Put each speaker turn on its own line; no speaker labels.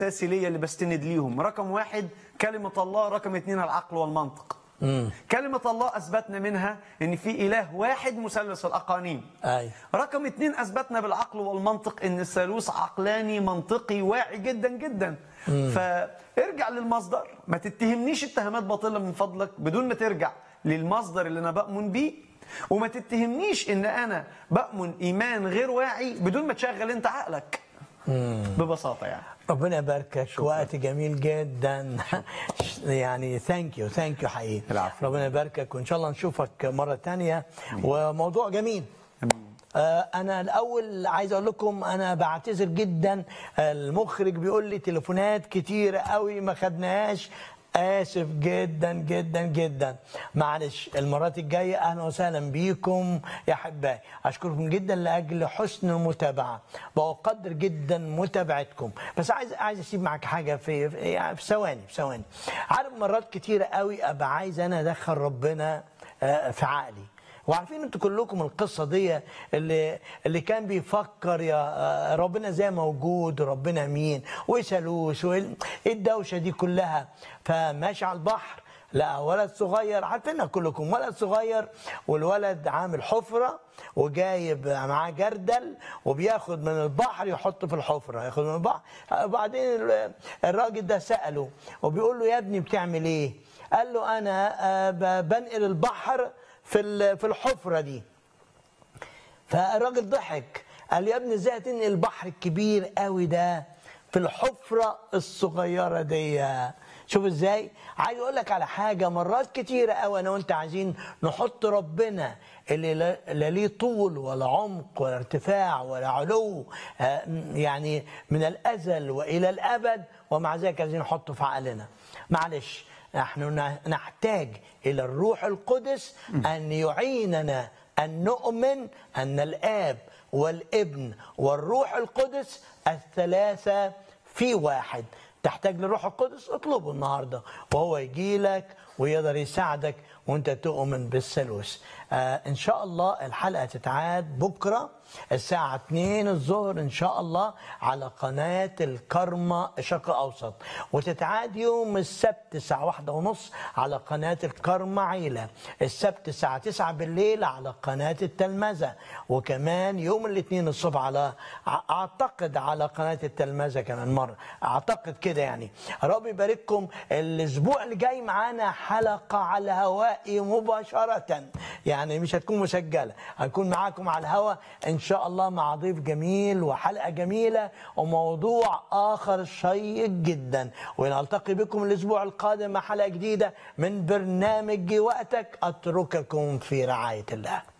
الاساسي ليا اللي بستند ليهم رقم واحد كلمه الله رقم اتنين العقل والمنطق كلمة الله أثبتنا منها إن في إله واحد مثلث الأقانيم
أي.
رقم اتنين أثبتنا بالعقل والمنطق إن الثالوث عقلاني منطقي واعي جدا جدا فارجع للمصدر ما تتهمنيش اتهامات باطلة من فضلك بدون ما ترجع للمصدر اللي أنا بأمن بيه وما تتهمنيش إن أنا بأمن إيمان غير واعي بدون ما تشغل أنت عقلك ببساطة يعني
ربنا يباركك وقت جميل جدا يعني ثانك يو ثانك يو حقيقي
العفو.
ربنا يباركك وان شاء الله نشوفك مره تانية وموضوع جميل آه، انا الاول عايز اقول لكم انا بعتذر جدا المخرج بيقول لي تليفونات كتير قوي ما خدناهاش اسف جدا جدا جدا معلش المرات الجايه اهلا وسهلا بيكم يا احبائي اشكركم جدا لاجل حسن المتابعه بقدر جدا متابعتكم بس عايز عايز اسيب معاك حاجه في في- يعني في ثواني في ثواني عارف مرات كتيره قوي ابقى عايز انا ادخل ربنا آه، في عقلي وعارفين انتوا كلكم القصه دي اللي اللي كان بيفكر يا آه، ربنا زي موجود ربنا مين وايه ثالوث وايه إيه الدوشه دي كلها فماشي على البحر لقى ولد صغير عارفينها كلكم ولد صغير والولد عامل حفره وجايب معاه جردل وبياخد من البحر يحطه في الحفره ياخد من البحر وبعدين ال- الراجل ده ساله وبيقول له يا ابني بتعمل ايه؟ قال له انا آه، ب- بنقل البحر في ال- في الحفره دي فالراجل ضحك قال يا ابني ازاي هتنقل البحر الكبير قوي ده في الحفره الصغيره دي شوف ازاي عايز اقول لك على حاجه مرات كتيره قوي انا وانت عايزين نحط ربنا اللي لا لا ليه طول ولا عمق ولا ارتفاع ولا علو آه، يعني من الازل والى الابد ومع ذلك عايزين نحطه في عقلنا معلش نحن نحتاج الى الروح القدس ان يعيننا ان نؤمن ان الاب والابن والروح القدس الثلاثه في واحد تحتاج للروح القدس اطلبه النهارده وهو يجي لك ويقدر يساعدك وانت تؤمن بالثالوث آه ان شاء الله الحلقه تتعاد بكره الساعه 2 الظهر ان شاء الله على قناه الكرمة الشرق الاوسط وتتعاد يوم السبت الساعه واحدة ونص على قناه الكرمة عيله السبت الساعه 9 بالليل على قناه التلمذه وكمان يوم الاثنين الصبح على اعتقد على قناه التلمذه كمان مره اعتقد كده يعني رب يبارككم الاسبوع اللي جاي معانا حلقه على الهواء مباشره يعني مش هتكون مسجله هنكون معاكم على الهواء ان شاء الله مع ضيف جميل وحلقه جميله وموضوع اخر شيق جدا ونلتقي بكم الاسبوع القادم مع حلقه جديده من برنامج وقتك اترككم في رعايه الله